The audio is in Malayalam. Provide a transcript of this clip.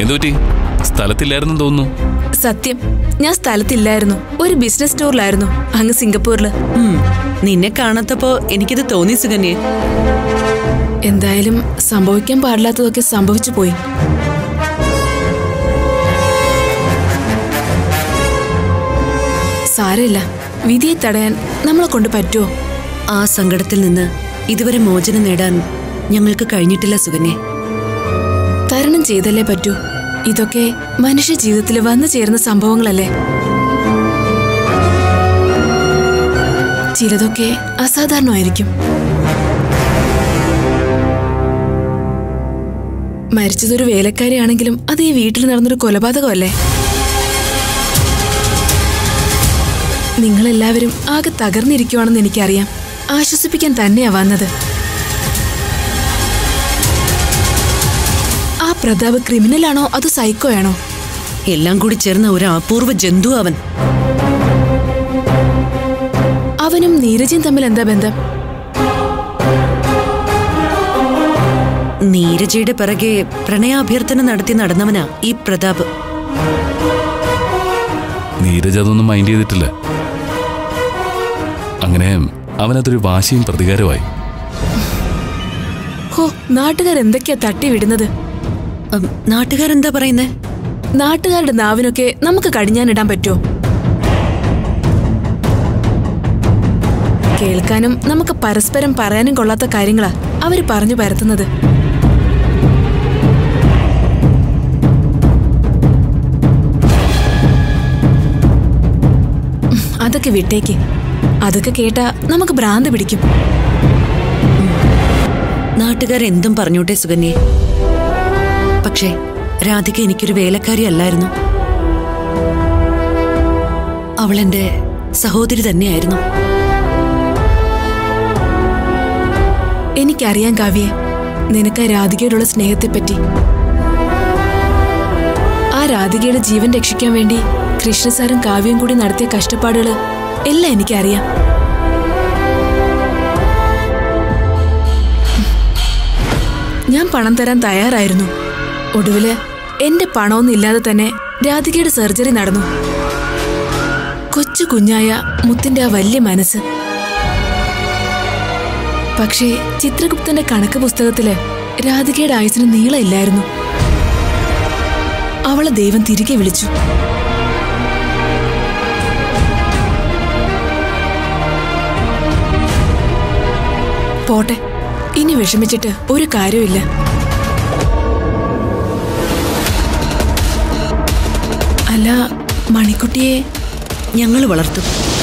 എന്തുപറ്റി സ്ഥലത്തില്ലായിരുന്നു തോന്നുന്നു സത്യം ഞാൻ സ്ഥലത്തില്ലായിരുന്നു ഒരു ബിസിനസ് ടൂറിലായിരുന്നു അങ്ങ് സിംഗപ്പൂരില് ഉം, നിന്നെ കാണാത്തപ്പോ എനിക്കിത് തോന്നി സുകന്യെ എന്തായാലും സംഭവിക്കാൻ പാടില്ലാത്തതൊക്കെ സംഭവിച്ചു പോയി സാരമില്ല വിധിയെ തടയാൻ നമ്മളെ കൊണ്ട് പറ്റുമോ ആ സങ്കടത്തിൽ നിന്ന് ഇതുവരെ മോചനം നേടാൻ ഞങ്ങൾക്ക് കഴിഞ്ഞിട്ടില്ല സുകന്യെ തരണം ചെയ്തല്ലേ പറ്റൂ ഇതൊക്കെ മനുഷ്യ ജീവിതത്തിൽ വന്നു ചേരുന്ന സംഭവങ്ങളല്ലേ ചിലതൊക്കെ അസാധാരണമായിരിക്കും മരിച്ചതൊരു വേലക്കാരിയാണെങ്കിലും അത് ഈ വീട്ടിൽ നടന്നൊരു കൊലപാതകമല്ലേ നിങ്ങളെല്ലാവരും ആകെ തകർന്നിരിക്കുവാണെന്ന് എനിക്കറിയാം ആശ്വസിപ്പിക്കാൻ തന്നെയാ വന്നത് ആ പ്രതാപ് ക്രിമിനലാണോ അതോ സൈക്കോയാണോ എല്ലാം കൂടി ചേർന്ന ഒരു അപൂർവ ജന്തു അവൻ അവനും നീരജയും തമ്മിൽ എന്താ ബന്ധം നീരജയുടെ പിറകെ പ്രണയാഭ്യർത്ഥന നടത്തി നടന്നവനാ ഈ പ്രതാപ് നീരജ് അതൊന്നും മൈൻഡ് ചെയ്തിട്ടില്ല അങ്ങനെ അവനതൊരു വാശിയും പ്രതികാരമായി ഹോ നാട്ടുകാർ എന്തൊക്കെയാ തട്ടി വിടുന്നത് ഉം, നാട്ടുകാരെന്താ പറയുന്നേ നാട്ടുകാരുടെ നാവിനൊക്കെ നമുക്ക് കടിഞ്ഞാനിടാൻ പറ്റുമോ കേൾക്കാനും നമുക്ക് പരസ്പരം പറയാനും കൊള്ളാത്ത കാര്യങ്ങളാ അവര് പറഞ്ഞു പരത്തുന്നത് ഉം, അതൊക്കെ വിട്ടേക്ക് അതൊക്കെ കേട്ടാ നമുക്ക് ഭ്രാന്ത് പിടിക്കും നാട്ടുകാരെന്തും പറഞ്ഞോട്ടെ സുകന്യെ പക്ഷേ രാധിക എനിക്കൊരു വേലക്കാരി അല്ലായിരുന്നു അവൾ എന്റെ സഹോദരി തന്നെയായിരുന്നു എനിക്കറിയാം കാവ്യെ നിനക്ക് ആ രാധികയോടുള്ള സ്നേഹത്തെപ്പറ്റി ആ രാധികയുടെ ജീവൻ രക്ഷിക്കാൻ വേണ്ടി കൃഷ്ണസാറും കാവ്യയും കൂടി നടത്തിയ കഷ്ടപ്പാടുകൾ എല്ലാം എനിക്കറിയാം ഞാൻ പണം തരാൻ തയ്യാറായിരുന്നു ഒടുവില് എന്റെ പണമൊന്നും ഇല്ലാതെ തന്നെ രാധികയുടെ സർജറി നടന്നു കൊച്ചു കുഞ്ഞായ മുത്തിന്റെ ആ വലിയ മനസ്സ് പക്ഷേ ചിത്രഗുപ്തന്റെ കണക്ക് പുസ്തകത്തില് രാധികയുടെ ആയുസിന് നീളമില്ലായിരുന്നു അവളെ ദൈവം തിരികെ വിളിച്ചു പോട്ടെ ഇനി വിഷമിച്ചിട്ട് ഒരു കാര്യമില്ല അല്ല മണിക്കുട്ടിയെ ഞങ്ങൾ വളർത്തും